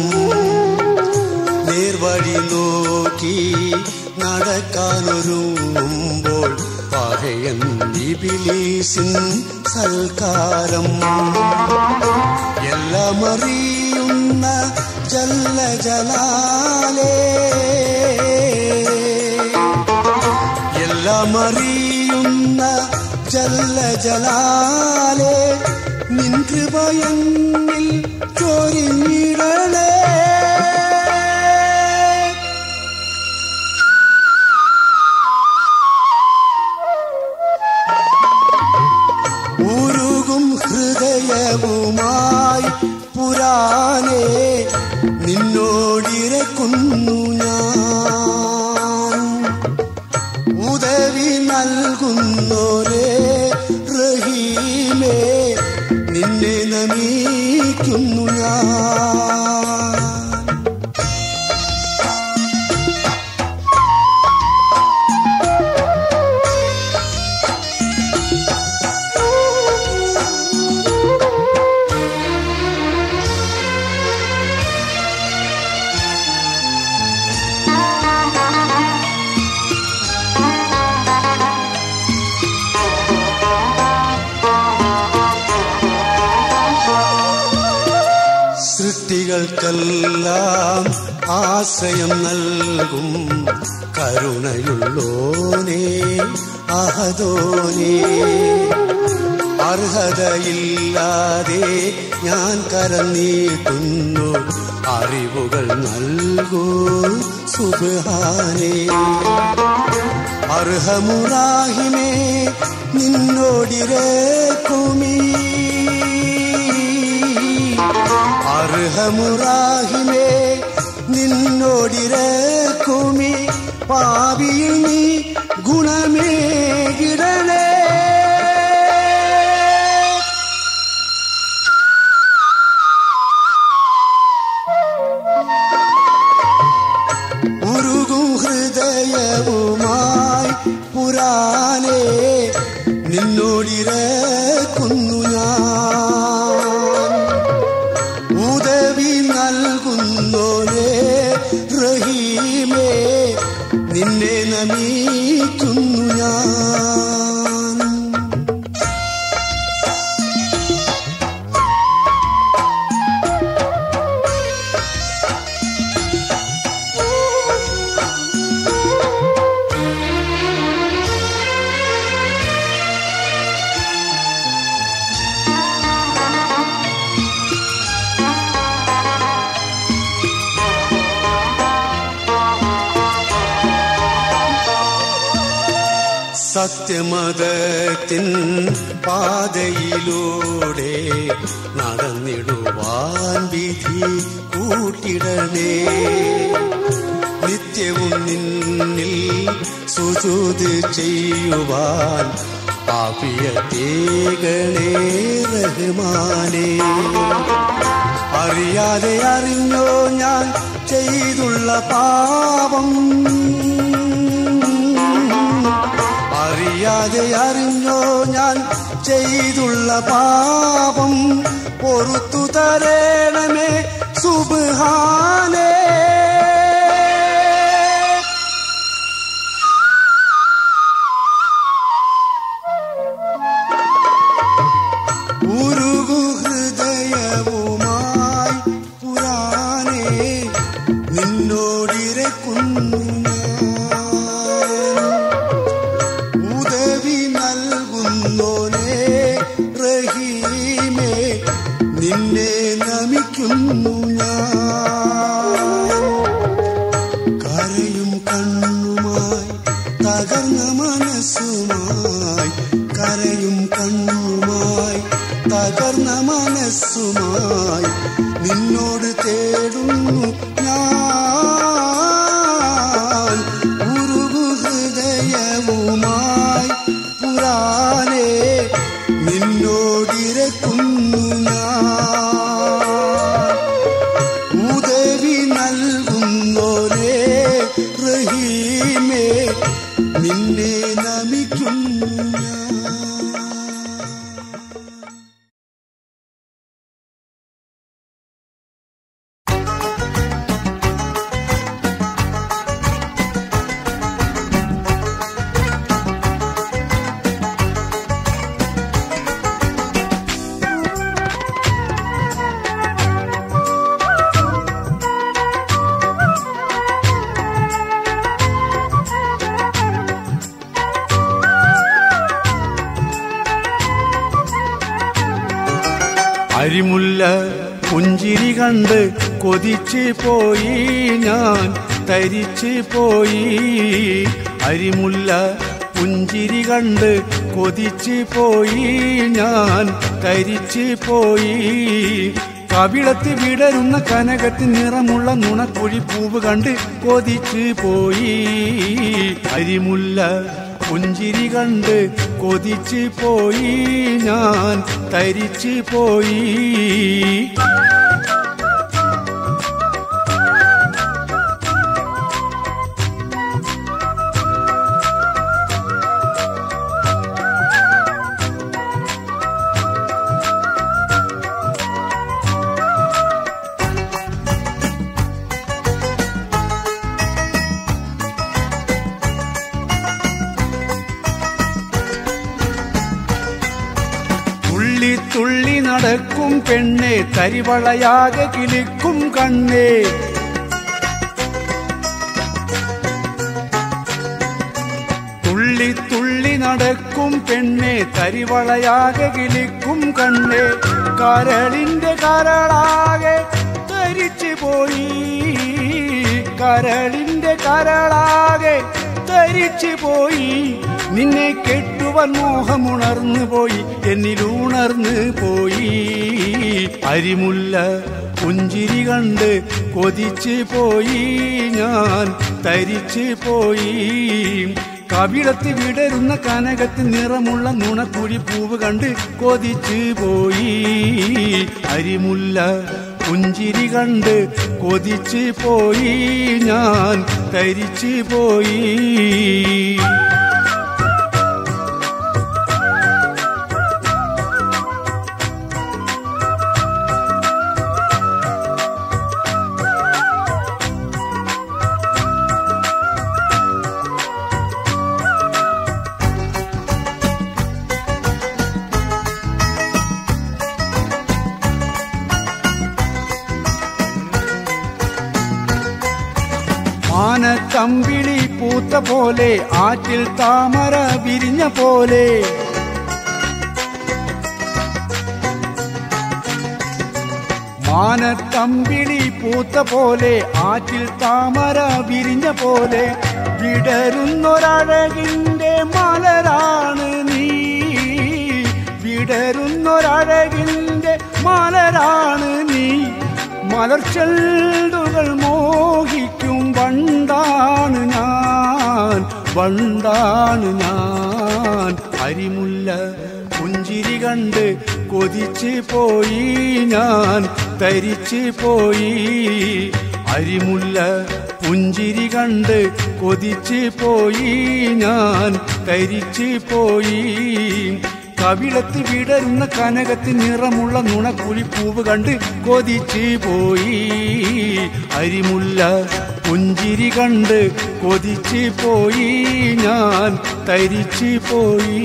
നേർവഴി നോക്കി നടക്കാനൊരുങ്ങുമ്പോൾ പകയൻ ഇബിലീസിൻ സൽക്കാരം എല്ലാം അറിയുന്ന ജല്ല ജലാലേ എല്ലാം അറിയുന്ന ജല്ല ജലാലേ നിൻ കൃപയന്നിൽ ചൊരിഞ്ഞിടണേ ഉരുകും ഹൃദയവുമായി പുരാനേ നിന്നോടിരക്കുന്നു ഞാൻ ഉദവി നൽകുന്നോരേ റഹീമേ നിന്നെ നമിക്കുന്നു ഞാൻ സൃഷ്ടികൾക്കെല്ലാം ആശ്രയം നൽകും കരുണയുള്ളോനേ അഹദോനേ അർഹതയില്ലാതെ ഞാൻ കരനീട്ടുന്നു അറിവുകൾ നൽകൂ സുബാനേ അർഹമുറാഹിമേ നിന്നോടിരേക്കുമീ അർഹമുറാഹിമേ നിന്നോടിരക്കുമി പാപിയിൽ നീ ഗുണമേകിടണേ ഉരുകും ഹൃദയവുമായി പുരാനേ നിന്നോടിരക്കുന്നു ഞാൻ ഉദവി നൽകുന്നോരേ റഹീമേ നിന്നെ നമിക്കുന്നു ഞാൻ സത്യമതത്തിൻ പാതയിലൂടെ നടന്നിടുവാൻ വിധി കൂട്ടിടണേ നിത്യവും നിന്നിൽ സുജൂത് ചെയ്യുവാൻ പാപിയത്തേകണേ റഹ്മാനേ അറിയാതെ അറിഞ്ഞോ ഞാൻ ചെയ്തുള്ള പാപം അറിയാതെ അറിഞ്ഞോ ഞാൻ ചെയ്തുള്ള പാപം പൊറത്തു തരേണമേ സുബാനേ ഉരുകു ഹൃദയവുമായി പുരാനേ നിന്നോടിരക്കുന്നു ഞാൻ ഉദവി നൽകുന്നോനേ റഹീമേ നിന്നെ നമിക്കുന്നു ഞാൻ കരയും കണ്ണുമായി തകർന്ന മനസ്സുമായി കരയും കണ്ണുമായി തകർന്ന മനസ്സുമായി നിന്നോട് തേടുന്നു ഞാൻ ഉരുകു ഹൃദയവുമായി പുരാനേ നിന്നോടിരക്കുന്നു ഞാൻ ഉദവി നൽകുന്നോരേ റഹീമേ നിന്നെ നമിക്കുന്നു ഞാൻ അരിമുല്ല പുഞ്ചിരി കണ്ട് കൊതിച്ച് പോയി ഞാൻ തരിച്ച് പോയി അരിമുല്ല പുഞ്ചിരി കണ്ട് കൊതിച്ച് പോയി ഞാൻ തരിച്ച് പോയി കവിളത്ത് വിടരുന്ന കനകത്തിൽ നിറമുള്ള നുണക്കുഴി പൂവ് കണ്ട് കൊതിച്ച് പോയി അരിമുല്ല പുഞ്ചിരി കണ്ട് കൊതിച്ച് പോയി ഞാൻ തരിച്ച് പോയി തുള്ളി തുള്ളി നടക്കും പെണ്ണെ തരിവളയാകെ കിളിക്കും കണ്ണേ തുള്ളി തുള്ളി നടക്കും പെണ്ണെ തരിവളയാകെ കിളിക്കും കണ്ണേ കരളിന്റെ കരളാകെ ധരിച്ചു പോയി കരളിന്റെ കരളാകെ ധരിച്ചു പോയി നിന്നെ കെട്ടുവാൻ മോഹമുണർന്നു പോയി എന്നിലുണർന്നു പോയി അരിമുല്ല പുഞ്ചിരി കണ്ട് കൊതിച്ച് പോയി ഞാൻ തരിച്ച് പോയി കവിളത്ത് വിടരുന്ന കനകത്ത് നിറമുള്ള നുണക്കുഴി പൂവ് കണ്ട് കൊതിച്ച് പോയി അരിമുല്ല പുഞ്ചിരി കണ്ട് കൊതിച്ച് പോയി ഞാൻ തരിച്ച് പോയി മാനത്തമ്പിളി പൂത്ത പോലെ ആറ്റിൽ താമര വിരിഞ്ഞ പോലെ മാനത്തമ്പിളി പൂത്ത പോലെ ആറ്റിൽ താമര വിരിഞ്ഞ പോലെ വിടരുന്നൊരഴകിന്റെ മലരാണ് നീ വിടരുന്നൊരഴകിന്റെ മലരാണ് നീ മലർച്ചെണ്ടുകൾ മോഹിക്കും വണ്ടാണ് ഞാൻ വണ്ടാണ് ഞാൻ അരിമുല്ല പുഞ്ചിരി കണ്ട് കൊതിച്ച് പോയി ഞാൻ തരിച്ച് പോയി അരിമുല്ല പുഞ്ചിരി കണ്ട് കൊതിച്ച് പോയി ഞാൻ തരിച്ച് പോയി കവിളത്ത് വിടരുന്ന കനകത്തിൽ നിറമുള്ള നുണക്കുഴി പൂവ് കണ്ട് കൊതിച്ച് പോയി അരിമുല്ല പുഞ്ചിരി കണ്ട് കൊതിച്ച് പോയി ഞാൻ തരിച്ച് പോയി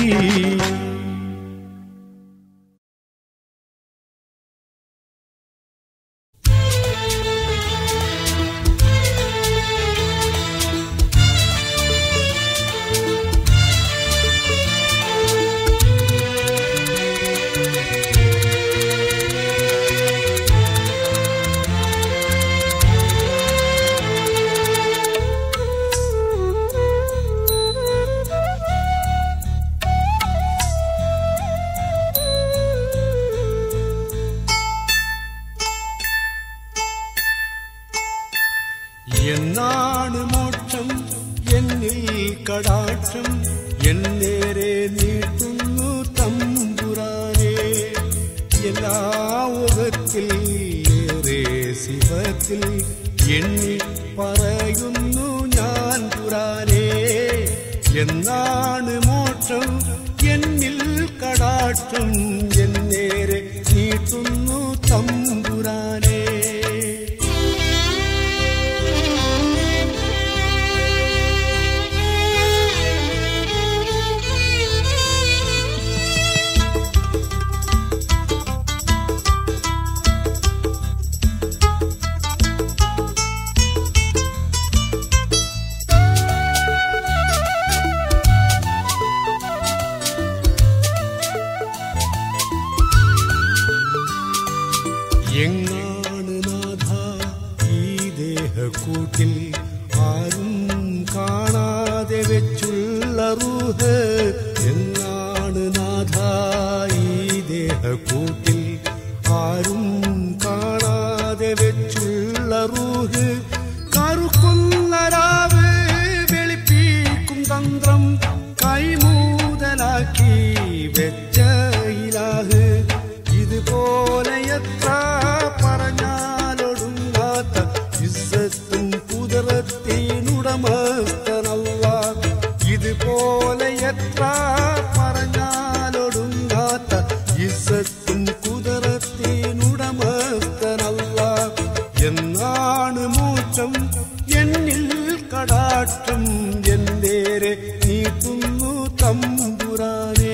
എന്നാണ് മോക്ഷം എന്നിൽ കടാക്ഷം എന്നേരെ നീട്ടുന്നു തമ്പുരാനെ എല്ലാ ഉലകത്തിൽ ഏറെ ശിവത്തിൽ എണ്ണി പറയുന്നു ഞാൻ പുരാനേ എന്നാണ് മോക്ഷം എന്നിൽ കടാക്ഷം എന്നേരെ നീട്ടുന്നു തമ്പുരാനേ വെച്ചുള്ള റൂഹ് എന്നാണ് നാഥ ഈ ദേഹക്കൂട്ടിൽ ആരും കാണാതെ വെച്ചുള്ള റൂഹ് കറുക്കുന്ന രാവ് വെളിപ്പിക്കും തന്ത്രം കൈമൂതലാക്കി വെച്ച ഇലാഹ് ഇതുപോലെ എത്ര പറഞ്ഞാലൊടുങ്ങാത്ത ഇസ്സത്തും കുതിരത്തിനുടമസ്ഥനല്ല ഇതുപോലെ എത്ര പറഞ്ഞാലൊടുങ്ങാത്ത ഇസ്സത്തും കുതിരത്തിനുടമസ്ഥനല്ല എന്നാണ് മോക്ഷം എന്നിൽ കടാക്ഷം എന്നേരെ നീട്ടുന്നു തമ്പുരാനേ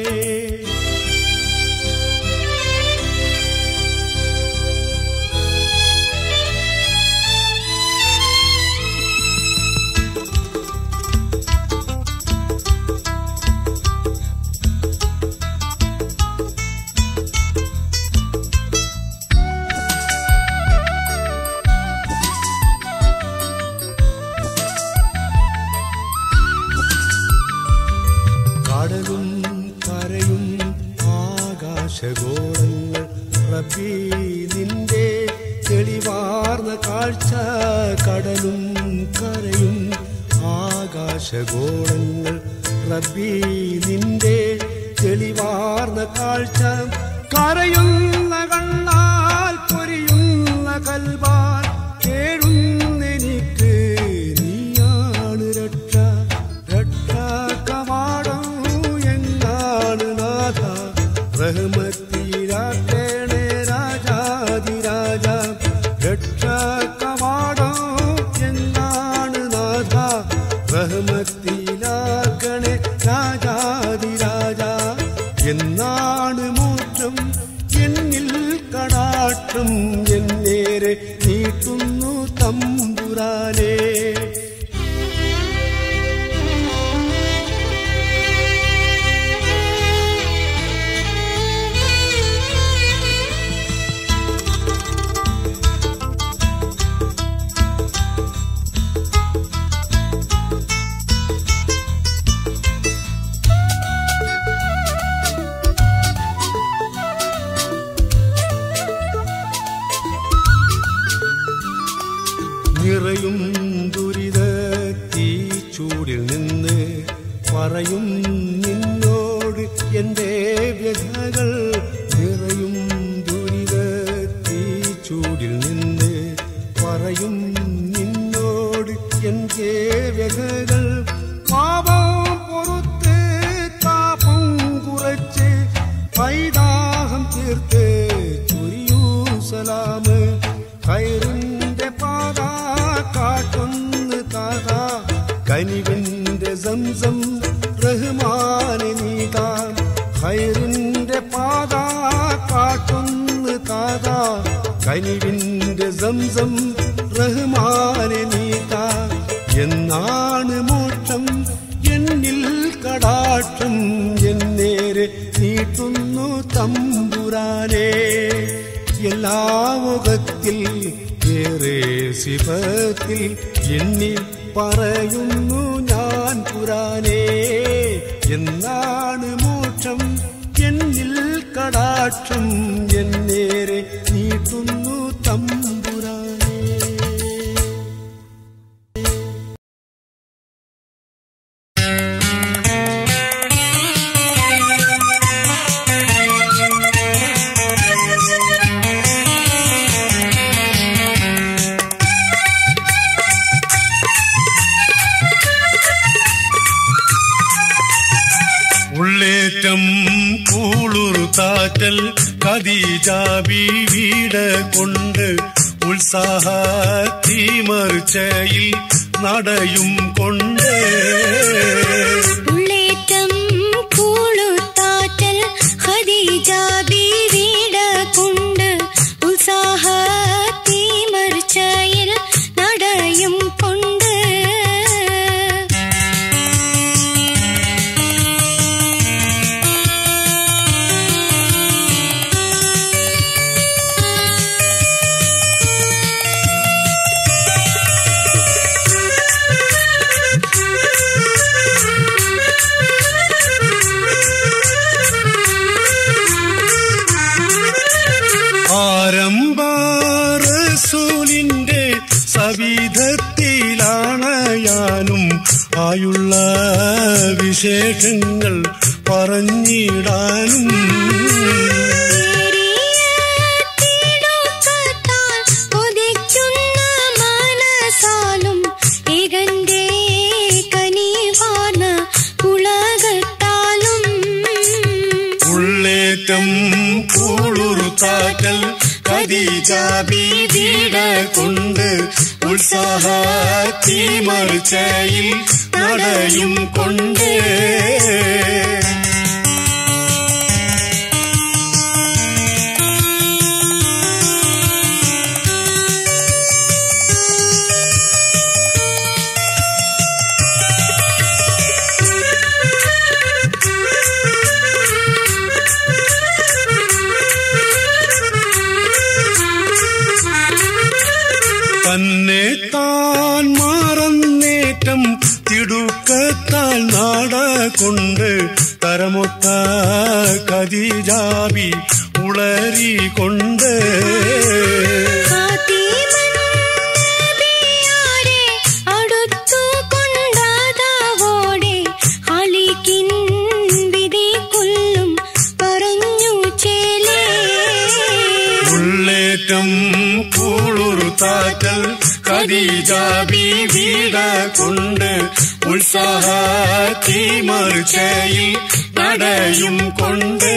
കടലും കരയും ആകാശഗോളങ്ങൾ റബ്ബി നിന്റെ തെളിവാർന്ന കാഴ്ച കടലും കരയും ആകാശഗോളങ്ങൾ റബ്ബി നിന്റെ തെളിവാർന്ന കാഴ്ച കരയുന്ന കണ്ണാൽ പൊരിയുന്ന കൽവാൽ കേഴുന്നെനിക്ക് നീയാണ് രക്ഷ രക്ഷ കവാടം എന്നാണ് നാഥ റഹ്മത്തിലാക്കേണേ രാജാതിരാജ രക്ഷ കവാടം എന്നാണ് നാഥ റഹ്മത്തിലാക്കണേ രാജാതിരാജ എന്നാണ് മോക്ഷം എന്നിൽ കടാക്ഷം എന്നേരെ നീട്ടുന്നു തമ്പുരാനേ നിറയും ദുരിത തീ ചൂടിൽ നിന്ന് പറയും നിന്നോട് എന്റെ വ്യഥകൾ നിറയും ദുരിത തീ ചൂടിൽ നിന്ന് പറയും നിന്നോട് എന്റെ വ്യഥകൾ പാപം പൊറുത്ത് താപം കുറച്ച് പൈതാഹം തീർത്ത് ചൊരിയൂ സലാമ് ഖൈറിന്റെ പാത കാട്ടുന്ന് താത കനിവിന്റെ സംസം റഹ്മാനെ നീതാ ഖൈറിന്റെ പാത കാട്ടുന്ന് താത കനിവിന്റെ സംസം റഹ്മാനെ നീതാ എന്നാണ് മോക്ഷം എന്നിൽ കടാക്ഷം എന്നേരെ നീട്ടുന്നു തമ്പുരാനേ എല്ലാ മുഖത്തിൽ ഏറെ ശിവത്തിൽ എണ്ണി പറയുന്നു ഞാൻ പുരാനേ എന്നാണ് മോക്ഷം എന്നിൽ കടാക്ഷം എന്നേരെ നീട്ടുന്നു തമ്പുരാനേ ഉള്ളേറ്റം കൂളുറുത്താറ്റൽ ഖദീജ ബീവീട കൊണ്ട് ഉത്സാഹ തീമറിച്ചയിൽ നടയും കൊണ്ട് ഉള്ളേറ്റം കൂളുത്താറ്റൽ ഖദീജ ബീവിട കൊണ്ട് ഉത്സാഹ തീമർച്ചയിൽ നടയും കൊണ്ട് വിശേഷങ്ങൾ പറഞ്ഞിടാനും തിടുക്കത്താൽ കൊതിക്കുന്ന മനസാലും ഏകന്റെ കനിവാർന്ന ഉലകത്താലും ഉള്ളേറ്റം കൂളുറുത്താക്കൽ ഖദീജ ബീവിയുടെ കൊണ്ട് ഉത്സാഹ തീമറിച്ചയിൽ നടയും കൊണ്ട് തന്നെ താൻ മാറന്നേറ്റം തിടുക്കത്താൽ നാട കൊണ്ട് തരമൊത്ത കതിജാബി ഉളരികൊണ്ട് ഫാത്തിമന്നബിയാരെ അടുത്തു കൊണ്ടതാവോടെ ഖാലിക്കിൻ വിധി കൊല്ലും പറഞ്ഞു ചേലേ ഉള്ളേറ്റം കൂളുറുത്താറ്റൽ കതിജാബി വീട കൊണ്ട് ഉത്സാഹ തീമറിച്ചയിൽ നടയും കൊണ്ട്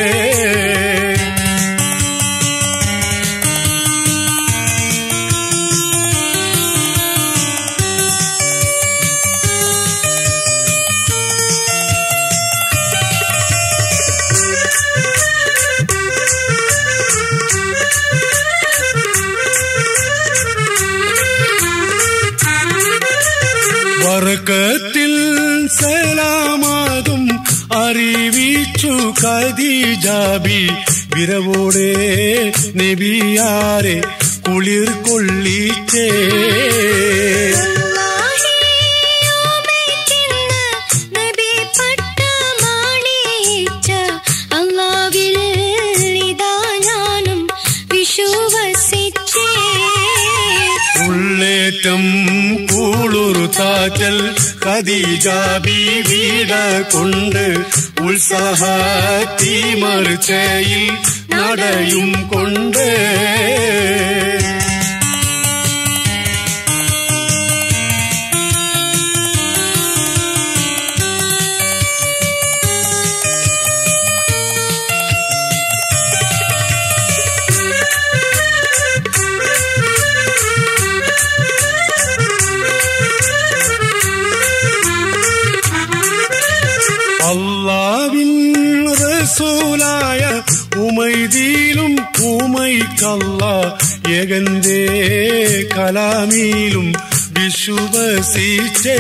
വർക്കത്തിൽ സലാമാതും അറിവിച്ചു കതിജാബി വിരവോടെ നബിയാരെ കുളിർ കൊള്ളിച്ചേ നബി പട്ടമാണിയിച്ച അല്ലാവിൽ ഇതാ ഞാനും വിശ്വസിച്ചേ ഉള്ളേറ്റം കൂളുറുത്താറ്റൽ കതിജാബി വീട കൊണ്ട് ഉത്സാഹ തീമറിച്ചയിൽ നടയും കൊണ്ട് അള്ളാവിൻ റസൂലായ ഉമൈദീലും ഉമൈക്കല്ല ഏകന്റെ കലാമീലും വിശ്വസിച്ചേ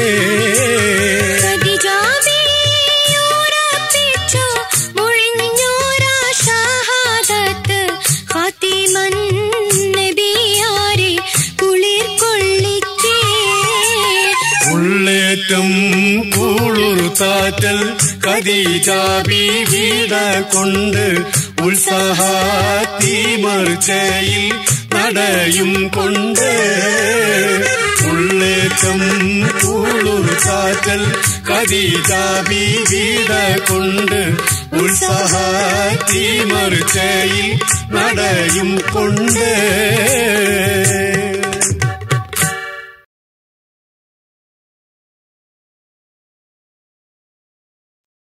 ഖദീജാബിയുറപ്പിച്ചു മുഴിഞ്ഞോരാ ഷഹാദത്ത് ഫാത്തിമൻ നബിയാരെ കുളിർ കൊള്ളിച്ചേ ഉള്ളേറ്റം കൂളുറുത്താറ്റൽ കതിജാബി വീട കൊണ്ട് ഉത്സാഹ തീമറിച്ചയിൽ നടയും കൊണ്ട് ഉള്ളേറ്റം കൂളുറുത്താറ്റൽ കതിജാബി വീട കൊണ്ട് ഉത്സാഹ തീമറിച്ചയിൽ നടയും കൊണ്ട്